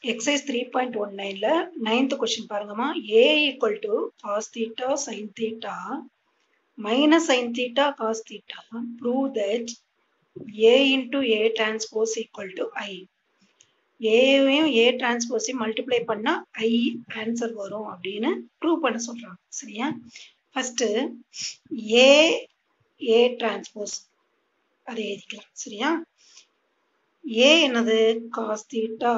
exercise three point one நைன்ல ninth question பாருங்கம்மா A equal to cos theta sine theta minus sine theta cos theta prove that A into A transpose equal to I ஏவையும் A டிரான்ஸ்போஸையும் multiply பண்ணா I answer வரும் அப்படின்னு prove பண்ண சொல்றாங்க சரியா ஃபர்ஸ்ட் ஏ ஏ டிரான்ஸ்போஸ் அதை எழுதிக்கலாம் சரியா ஏ என்னது cos theta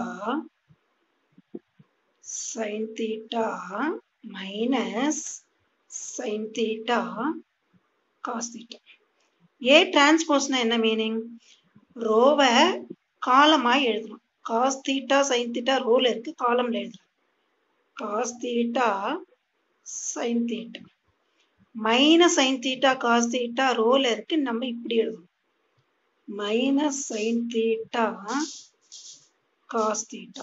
sine theta minus sine theta cos theta A டிரான்ஸ்போஸ்னா என்ன மீனிங் ரோவை காலமாய் எழுதணும் காஸ் தீட்டா சைன் தீட்டா ரோல இருக்கு காலம்ல எழுதலாம் cos theta sine theta minus sine theta cos theta ரோல இருக்கு நம்ம இப்படி எழுதணும் minus sine theta cos theta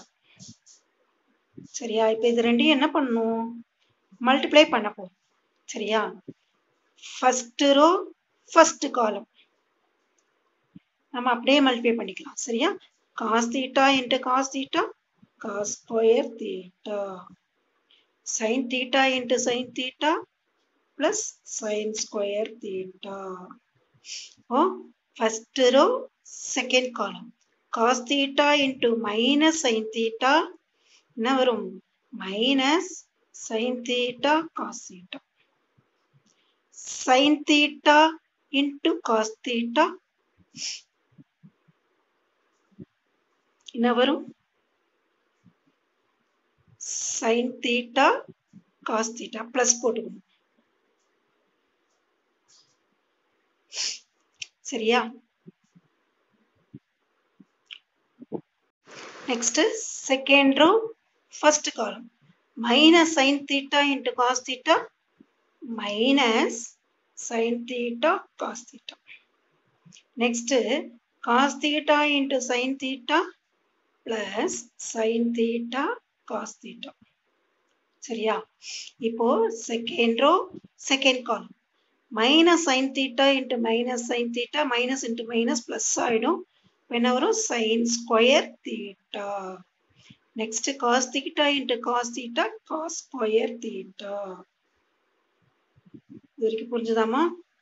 சரியா இப்ப இது ரெண்டையும் என்ன பண்ணணும் மல்டிப்ளை பண்ண போறோம் சரியா ஃபர்ஸ்ட் ரோ ஃபர்ஸ்ட் காலம் நம்ம அப்படியே மல்டிப்ளை பண்ணிக்கலாம் சரியா cos theta into cos theta cos square theta sine theta into sine theta plus sine square theta oh first row second column cos theta into minus sine theta என்ன வரும் minus sine theta cos theta sine theta into cos theta என்ன வரும் sine theta cos theta plus போட்டுக்கணும் சரியா next second row first column minus sine theta into cos theta minus sine theta cos theta next cos theta into sine theta plus sine theta cos theta சரியா இப்போ second row second column minus sine theta into minus sine theta minus into minus plus ஆயிடும் என்ன வரும் sine square theta next cos theta into cos theta cos square theta இது வரைக்கும் புரிஞ்சுதாமா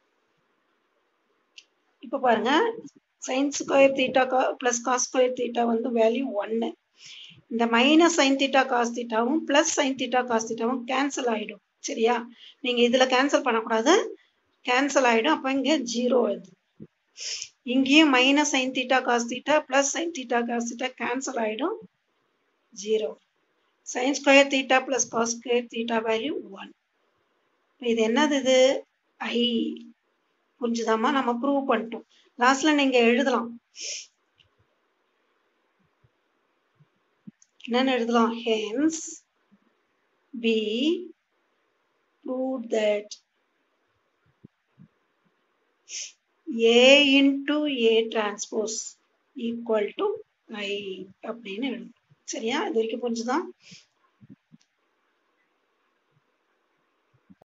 இப்போ பாருங்க sine square theta plus cos square theta வந்து value ஒன்னு இந்த மைனஸ் சைன் தீட்டா காஸ் தீட்டாவும் பிளஸ் சைன் தீட்டா காஸ் தீட்டாவும் கேன்சல் ஆயிடும் சரியா நீங்க இதுல கேன்சல் பண்ணக்கூடாது கேன்சல் ஆயிடும் அப்ப இங்க ஜீரோ வருது இங்கேயும் minus sine theta cos theta plus sine theta cos theta cancel ஆயிடும் zero sine square theta plus cos square theta value one இது என்னது இது ஐ புரிஞ்சுதாமா நம்ம ப்ரூவ் பண்ணிட்டோம் லாஸ்ட்ல நீங்க எழுதலாம் என்னன்னு எழுதலாம் hence be prove that A into A transpose equal to I அப்படின்னு எழுதணும் சரியா இது வரைக்கும் புரிஞ்சுதான்